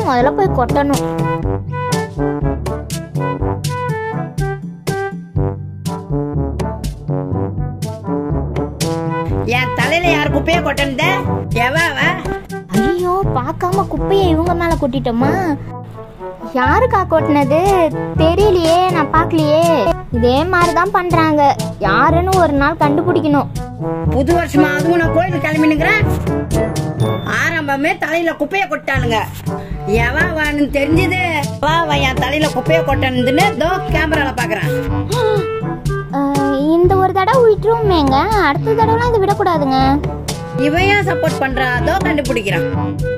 முதல்ல போய் கொட்டணும் என் தலையில யார் குப்பைய கொட்டணுத எவ அவ ஐயோ பார்க்காம குப்பையை இவங்க மேல கொட்டிட்டோமா யாருக்கா கொட்டினது தெரியலையே நான் பார்க்கலையே இதே மாதிரி தான் பண்றாங்க யாருன்னு ஒரு நாள் கண்டுபிடிக்கணும் புது வருஷமா அதுவும் நான் கோயிலுக்கு கிளம்பினுக்கிறேன் ஆரம்பமே தலையில குப்பைய கொட்டானுங்க எவ வான்னு தெரிஞ்சது வா அவ என் தலையில குப்பைய கொட்டணுதுன்னு தோ கேமரால பாக்குறேன் அஹ், இந்த ஒரு தடவை விட்டுருவோமேங்க அடுத்த தடவைலாம் இதை விடக்கூடாதுங்க இவன் ஏன் சப்போர்ட் பண்றா அதோ கண்டுபிடிக்கிறான்